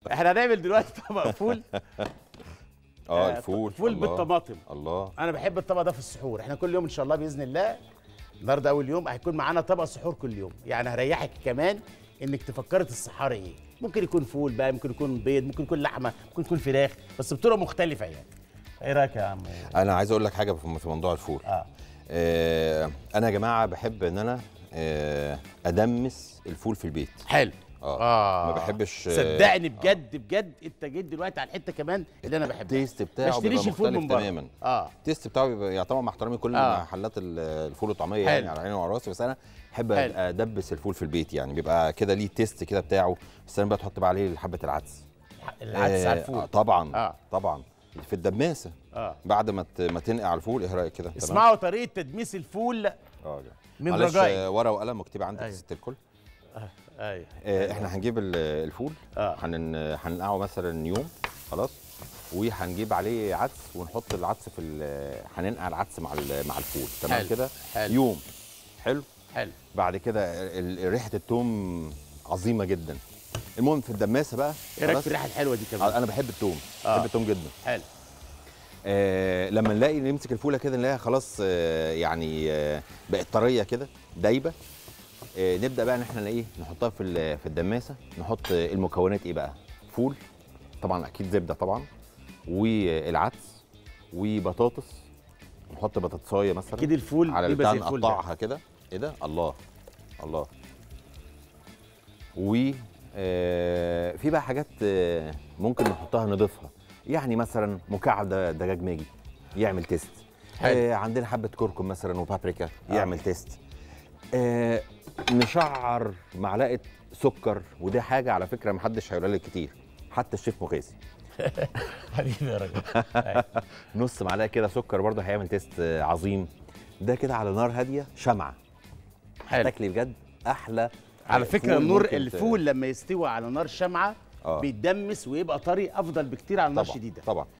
احنا هنعمل دلوقتي طبق فول اه آه، الفول فول الله. بالطماطم الله انا بحب الطبق ده في السحور احنا كل يوم ان شاء الله باذن الله النهارده اول يوم هيكون معانا طبق سحور كل يوم يعني هريحك كمان انك تفكري السحار ايه ممكن يكون فول بقى ممكن يكون بيض ممكن يكون لحمه ممكن يكون فراخ بس بطرق مختلفه يعني ايه رايك يا عم انا عايز اقول لك حاجه في في موضوع الفول اه آه انا يا جماعه بحب ان انا آه ادمس الفول في البيت حلو اه, ما بحبش آه، صدقني بجد بجد انت جيت دلوقتي على الحته كمان اللي انا بحبها التيست ما بتاعه بيبقى اشتريش الفول مختلف من بره تماما اه التيست بتاعه بيبقى يعني طبعا مع احترامي كل آه. محلات ال- الفول والطعميه حلو. يعني على عيني وعلى راسي بس انا بحب حلو. ادبس الفول في البيت يعني بيبقى كده ليه تيست كده بتاعه بس انا بقى تحط بقى عليه حبه العدس العدس آه، على الفول آه، طبعا آه. طبعا في الدماسه اه بعد ما ت- ما تنقع على الفول ايه رايك كده تمام؟ اسمعوا طريقه تدميس الفول اه من معلش رجائي. آه، ورقه وقلم واكتبي عندك أيوة. ست الكل ايوه آه، احنا هنجيب ال- الفول آه. هنن- هننقعه مثلا يوم خلاص وهنجيب عليه عدس ونحط العدس في ال- هننقع العدس مع ال- مع الفول تمام حلو. كده حلو. يوم حلو حلو بعد كده ال- ال- ريحه التوم عظيمه جدا المهم في الدماسه بقى ايه رايك خلاص؟ في الريحه الحلوه دي كمان آه، انا بحب التوم آه. بحب التوم جدا حلو آه لما نلاقي نمسك الفوله كده نلاقيها خلاص آه يعني آه بقت طريه كده دايبه آه نبدا بقى ان احنا ايه نحطها في ال- في الدماسه نحط آه، المكونات ايه بقى فول طبعا اكيد زبده طبعا والعدس وبطاطس نحط بطاطسايه مثلا اكيد الفول على بيبقى البتاع زي الفول ده. نقطعها كده ايه ده الله الله و آه، في بقى حاجات آه، ممكن نحطها نضيفها يعني مثلا مكعب د- دجاج ماجي يعمل تيست حلو. آه عندنا حبه كركم مثلا وبابريكا يعمل تيست آه نشعر معلقه سكر ودي حاجه على فكره محدش هيقولها لك كتير حتى الشيف مغازي حبيبي يا راجل نص معلقه كده سكر برضه هيعمل تيست آه، عظيم ده كده على نار هاديه شمعه حلو تاكلي بجد احلى على فول فكره النور ممكن ت- الفول لما يستوي على نار شمعه آه. بيتدمس ويبقى طري افضل بكتير على نار طبعا شديده طبعا